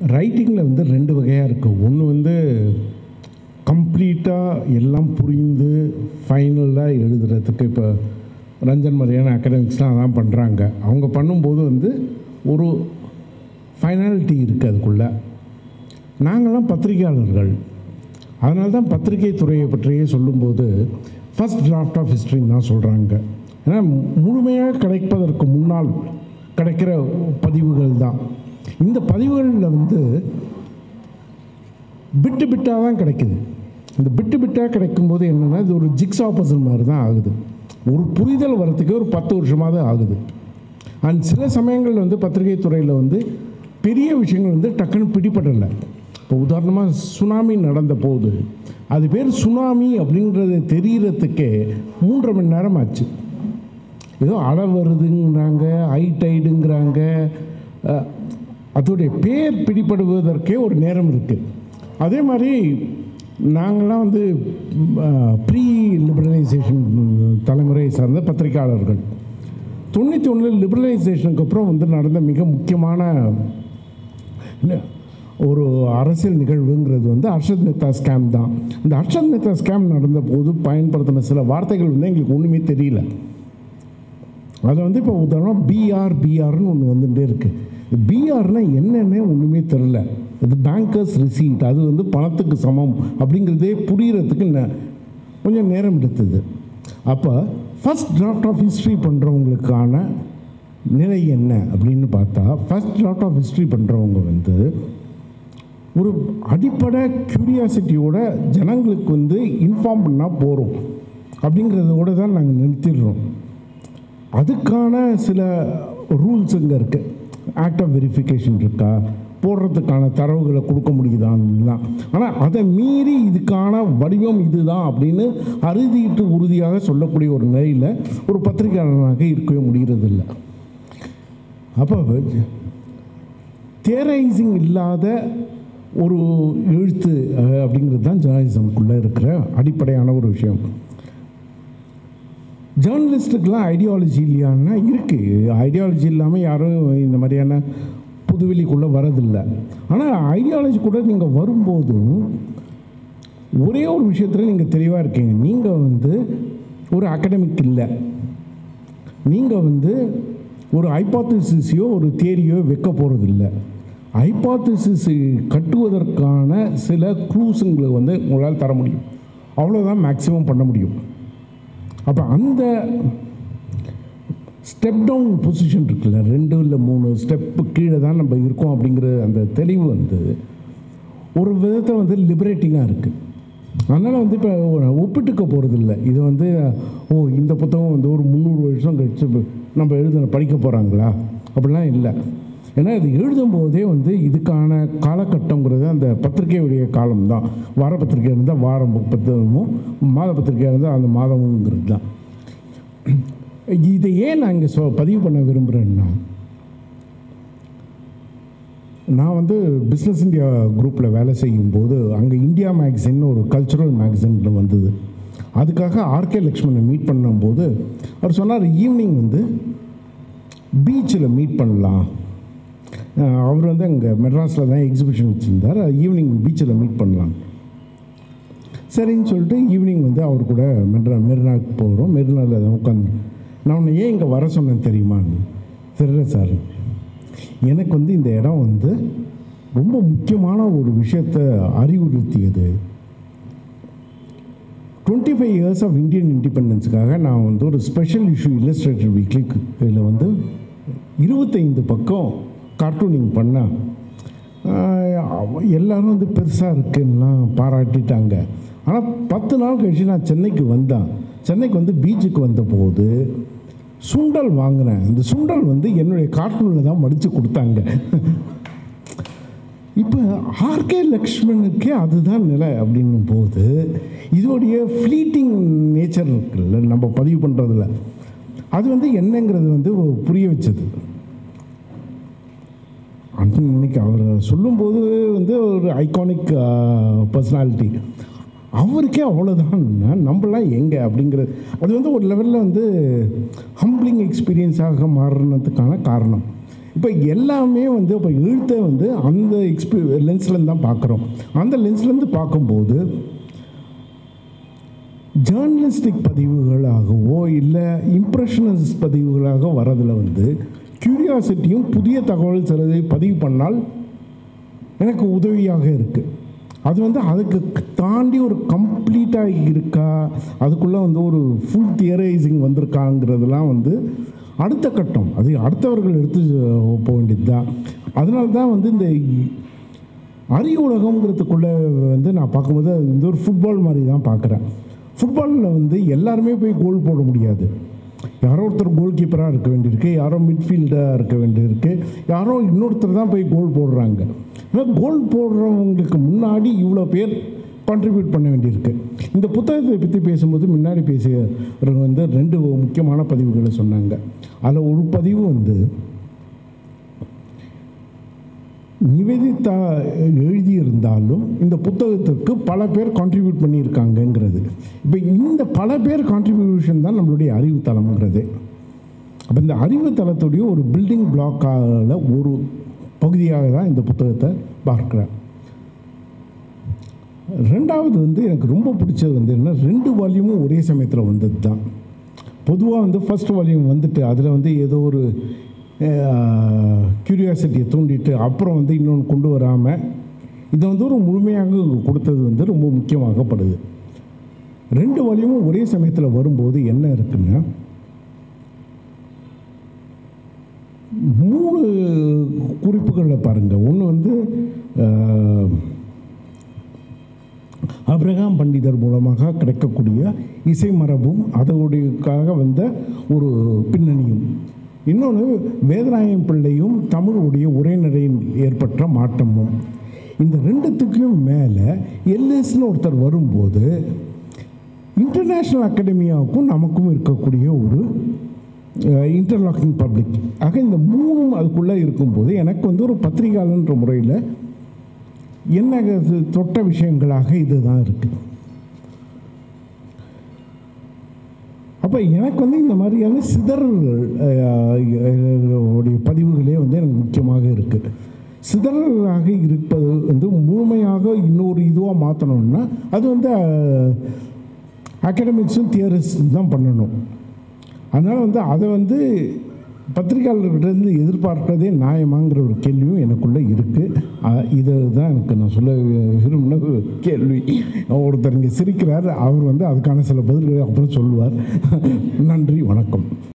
ரைட்டிங்கில் வந்து ரெண்டு வகையாக இருக்குது ஒன்று வந்து கம்ப்ளீட்டாக எல்லாம் புரிந்து ஃபைனலாக எழுதுறதுக்கு இப்போ ரஞ்சன் மாதிரியான அகாடமிக்ஸ்லாம் அதான் பண்ணுறாங்க அவங்க பண்ணும்போது வந்து ஒரு ஃபைனாலிட்டி இருக்குது அதுக்குள்ளே நாங்கள்லாம் பத்திரிகையாளர்கள் அதனால தான் பத்திரிகை துறையை பற்றியே சொல்லும்போது ஃபஸ்ட் டிராஃப்ட் ஆஃப் ஹிஸ்ட்ரின்னு தான் சொல்கிறாங்க ஏன்னா முழுமையாக கிடைப்பதற்கு முன்னால் கிடைக்கிற பதிவுகள் தான் இந்த பதிவுகளில் வந்து பிட்டு பிட்டாக தான் கிடைக்குது இந்த பிட்டு பிட்டாக கிடைக்கும்போது என்னென்னா இது ஒரு ஜிக்ஸா பசல் மாதிரி தான் ஆகுது ஒரு புரிதல் வரத்துக்கு ஒரு பத்து வருஷமாவது ஆகுது அண்ட் சில சமயங்கள் வந்து பத்திரிகை துறையில் வந்து பெரிய விஷயங்கள் வந்து டக்குன்னு பிடிபடலை இப்போ உதாரணமாக சுனாமி நடந்த போது அது பேர் சுனாமி அப்படின்றது தெரியறதுக்கே மூன்றரை மணி நேரம் ஆச்சு ஏதோ அலை வருதுங்கிறாங்க ஹை டைடுங்கிறாங்க அஹ், அதோடைய பேர் பிடிபடுவதற்கே ஒரு நேரம் இருக்குது அதே மாதிரி நாங்கள்லாம் வந்து ப்ரீ லிபரலைசேஷன் தலைமுறையை சார்ந்த பத்திரிகையாளர்கள் தொண்ணூற்றி ஒன்றில் லிபரலைசேஷனுக்கு அப்புறம் வந்து நடந்த மிக முக்கியமான என்ன, ஒரு அரசியல் நிகழ்வுங்கிறது வந்து ஹர்ஷத் மேத்தா ஸ்கேம் தான் இந்த ஹர்ஷத் மேத்தா ஸ்கேம் நடந்த போது பயன்படுத்தின சில வார்த்தைகள் வந்து எங்களுக்கு ஒன்றுமே தெரியல அது வந்து இப்போ உதாரணம் பிஆர் பிஆர்னு ஒன்று வந்துகிட்டே இருக்குது பிஆர்னா என்னன்னே ஒன்றுமே தெரில இது பேங்கர்ஸ் ரிசீட் அது வந்து பணத்துக்கு சமம் அப்படிங்கிறதே புரியறதுக்கு ந- கொஞ்சம் நேரம் எடுத்தது அப்போ ஃபஸ்ட் டிராஃப்ட் ஆஃப் ஹிஸ்ட்ரி பண்ணுறவங்களுக்கான நிலை என்ன அப்படின்னு பார்த்தா ஃபஸ்ட் டிராஃப்ட் ஆஃப் ஹிஸ்ட்ரி பண்ணுறவங்க வந்து ஒரு அடிப்படை க்யூரியாசிட்டியோட ஜனங்களுக்கு வந்து இன்ஃபார்ம் பண்ணால் போகிறோம் அப்படிங்கிறதோட தான் நாங்கள் நிறுத்திடுறோம் அதுக்கான சில ரூல்ஸ் இங்கே இருக்குது ஆக்ட் ஆஃப் வெரிஃபிகேஷன் இருக்கா போடுறதுக்கான தரவுகளை கொடுக்க முடியுதான்லாம் ஆனால் அதை மீறி இதுக்கான வடிவம் இதுதான் அப்படின்னு அறுதிட்டு உறுதியாக சொல்லக்கூடிய ஒரு நிலையில் ஒரு பத்திரிகையாளனாக இருக்கவே முடிகிறதில்ல அப்போ தேரைசிங் இல்லாத ஒரு எழுத்து அஹ், அப்படிங்கிறது தான் ஜேர்னலிசம்குள்ளே இருக்கிற அடிப்படையான ஒரு விஷயம் ஜேர்னலிஸ்ட்டுக்கெலாம் ஐடியாலஜி இல்லையான்னா இருக்குது ஐடியாலஜி இல்லாமல் யாரும் இந்த மாதிரியான புதுவெளிக்குள்ளே வரதில்லை ஆனால் ஐடியாலஜி கூட நீங்கள் வரும்போதும் ஒரே ஒரு விஷயத்தில் நீங்கள் தெளிவாக இருக்கீங்க நீங்கள் வந்து ஒரு அகடமிக் இல்லை நீங்கள் வந்து ஒரு ஹைபாத்திசிஸையோ ஒரு தியரியோ வைக்க போகிறதில்ல ஹைபாத்திசிஸ் கட்டுவதற்கான சில க்ளூஸுங்களை வந்து உங்களால் தர முடியும் அவ்வளோதான் மேக்ஸிமம் பண்ண முடியும் அப்போ அந்த ஸ்டெப் டவுன் பொசிஷன் இருக்குல்ல ரெண்டு இல்லை மூணு ஸ்டெப்பு கீழே தான் நம்ம இருக்கோம் அப்படிங்கிற அந்த தெளிவு வந்து ஒரு விதத்தை வந்து லிபரேட்டிங்காக இருக்குது அதனால் வந்து இப்போ ஒப்பிட்டுக்க போகிறது இல்லை இது வந்து ஓ இந்த புத்தகம் வந்து ஒரு முந்நூறு வருஷம் கழிச்சு நம்ம எழுத படிக்க போகிறாங்களா அப்படிலாம் இல்லை ஏன்னா இது எழுதும்போதே வந்து இதுக்கான காலகட்டங்கிறது அந்த பத்திரிகையுடைய காலம்தான் வார பத்திரிகை இருந்தால் வாரம் புத்தகமும் மாத பத்திரிகையாக இருந்தால் அந்த மாதமுங்கிறது தான் இதை ஏன் நான் இங்கே சொ பதிவு பண்ண விரும்புகிறேன்னா நான் வந்து பிஸ்னஸ் இந்தியா குரூப்பில் வேலை செய்யும்போது அங்கே இந்தியா மேக்சின் ஒரு கல்ச்சுரல் மேக்சின் வந்தது அதுக்காக ஆர்கே லக்ஷ்மணை மீட் பண்ணும்போது அவர் சொன்னார் ஈவினிங் வந்து பீச்சில் மீட் பண்ணலாம் அஹ் அவர் வந்து அங்கே மெட்ராஸில் தான் எக்ஸிபிஷன் வச்சுருந்தார் ஈவினிங் பீச்சில் மீட் பண்ணலாம் சரின்னு சொல்லிட்டு ஈவினிங் வந்து அவர் கூட மெட்ரா மெரினாக்கு போகிறோம் மெரினாவில் உட்காந்து நான் உன்னை ஏன் இங்கே வர சொன்னேன் தெரியுமான்னு தெரியல சார் எனக்கு வந்து இந்த இடம் வந்து ரொம்ப முக்கியமான ஒரு விஷயத்தை அறிவுறுத்தியது twenty five years of Indian இண்டிபெண்டன்ஸுக்காக நான் வந்து ஒரு ஸ்பெஷல் இஷ்யூ இல்லஸ்ட்ரேட்டட் வீக்லி இதில் வந்து இருபத்தைந்து பக்கம் கார்ட்டூனிங் பண்ணேன் ஆஹ் அவ- எல்லாரும் வந்து பெருசாக இருக்குன்னுலாம் பாராட்டிட்டாங்க ஆனால் பத்து நாள் கழிச்சு நான் சென்னைக்கு வந்தேன் சென்னைக்கு வந்து பீச்சுக்கு வந்த போது சுண்டல் வாங்கினேன் இந்த சுண்டல் வந்து என்னுடைய கார்ட்டூனில் தான் மடித்து கொடுத்தாங்க இப்போ ஆர்கே லக்ஷ்மணுக்கே அதுதான் நிலை அப்படின்னும் போது இதோடைய ஃப்ளீட்டிங் நேச்சர் இருக்குல்ல நம்ம பதிவு பண்ணுறதுல அது வந்து என்னங்கிறது வந்து புரிய வச்சது அன்னைக்கு அவர் சொல்லும்போது வந்து ஒரு ஐகானிக் பர்சனாலிட்டி அவருக்கே அவ்வளோதான் நம்மளாம் எங்கே அப்படிங்கிறது அது வந்து ஒரு லெவலில் வந்து ஹம்பிளிங் எக்ஸ்பீரியன்ஸாக மாறினதுக்கான காரணம் இப்போ எல்லாமே வந்து இப்போ எழுத்தை வந்து அந்த எக்ஸ்பி லென்ஸ்லேருந்து தான் பார்க்குறோம் அந்த லென்ஸ்லேருந்து பார்க்கும்போது ஜேர்னலிஸ்டிக் பதிவுகளாகவோ இல்லை இம்ப்ரெஷனஸ் பதிவுகளாக வரதில் வந்து க்யூரியாசிட்டியும் புதிய தகவல் சிலதை பதிவு பண்ணால் எனக்கு உதவியாக இருக்குது அது வந்து அதுக்கு தாண்டி ஒரு கம்ப்ளீட்டாக இருக்கா அதுக்குள்ளே வந்து ஒரு ஃபுல் தியரைசிங் வந்திருக்காங்கிறதுலாம் வந்து அடுத்த கட்டம் அது அடுத்தவர்கள் எடுத்து போக வேண்டியது தான் அதனால தான் வந்து இந்த அறிவு உலகங்கிறதுக்குள்ளே வந்து நான் பார்க்கும்போது அது வந்து ஒரு ஃபுட்பால் மாதிரி தான் பார்க்குறேன் ஃபுட்பாலில் வந்து எல்லாருமே போய் கோல் போட முடியாது யாரோ ஒருத்தர் கோல் கீப்பராக இருக்க வேண்டியிருக்கு யாரோ மிட்ஃபீல்டாக இருக்க வேண்டியிருக்கு யாரோ இன்னொருத்தர் தான் போய் கோல் போடுறாங்க ஆனால் கோல் போடுறவங்களுக்கு முன்னாடி இவ்வளோ பேர் கான்ட்ரிபியூட் பண்ண வேண்டியிருக்கு இந்த புத்தகத்தை பற்றி பேசும்போது முன்னாடி பேசியவங்க வந்து ரெண்டு முக்கியமான பதிவுகளை சொன்னாங்க அதில் ஒரு பதிவு வந்து நிவேதிதா எழுதியிருந்தாலும் இந்த புத்தகத்திற்கு பல பேர் கான்ட்ரிபியூட் பண்ணியிருக்காங்கங்கிறது இப்போ இந்த பல பேர் கான்ட்ரிபியூஷன் தான் நம்மளுடைய அறிவு தளம்ங்கிறது அப்போ இந்த அறிவு தளத்துடைய ஒரு பில்டிங் பிளாக்கால ஒரு பகுதியாக தான் இந்த புத்தகத்தை பார்க்குறேன் ரெண்டாவது வந்து எனக்கு ரொம்ப பிடிச்சது வந்து என்ன ரெண்டு வால்யூமும் ஒரே சமயத்தில் வந்தது தான் பொதுவாக வந்து ஃபர்ஸ்ட் வால்யூம் வந்துட்டு அதில் வந்து ஏதோ ஒரு க்யூரியாசிட்டியை தூண்டிட்டு அப்புறம் வந்து இன்னொன்று கொண்டு வராமல் இதை வந்து ஒரு முழுமையாக கொடுத்தது வந்து ரொம்ப முக்கியமாகப்படுது ரெண்டு வால்யூமும் ஒரே சமயத்தில் வரும்போது என்ன இருக்குன்னா மூணு குறிப்புகளில் பாருங்கள் ஒன்று வந்து அஹ், அப்ரஹாம் பண்டிதர் மூலமாக கிடைக்கக்கூடிய இசை மரபும் அதோடையக்காக வந்த ஒரு பின்னணியும் இன்னொன்று வேதநாயகம் பிள்ளையும் தமிழுடைய உரைநடையில் ஏற்பட்ட மாற்றமும் இந்த ரெண்டுத்துக்கும் மேலே எல்எஸ்னு ஒருத்தர் வரும்போது இன்டர்நேஷ்னல் அகாடமியாவுக்கும் நமக்கும் இருக்கக்கூடிய ஒரு இன்டர்லாக்கிங் பப்ளிக் ஆக இந்த மூணும் அதுக்குள்ளே இருக்கும்போது எனக்கு வந்து ஒரு பத்திரிகையாளன்ற முறையில் என்ன இது தொட்ட விஷயங்களாக இதுதான் இருக்குது அப்போ எனக்கு வந்து இந்த மாதிரியான சிதறல் அஹ், உடைய பதிவுகளே வந்து எனக்கு முக்கியமாக இருக்குது சிதறலாக இருப்பது வந்து முழுமையாக இன்னொரு இதுவாக மாற்றணும்னா அது வந்து அகாடமிக்ஸும் தியரிஸும் தான் பண்ணணும் அதனால் வந்து அதை வந்து பத்திரிகையாளர்கிட்டருந்து எதிர்பார்ப்பதே நியாயமாங்கிற ஒரு கேள்வியும் எனக்குள்ளே இருக்குது இதை தான் எனக்கு நான் சொல்ல விரும்பின ஒரு கேள்வி ஒருத்தர் இங்கே சிரிக்கிறார் அவர் வந்து அதுக்கான சில பதில்களை அப்புறம் சொல்லுவார் நன்றி வணக்கம்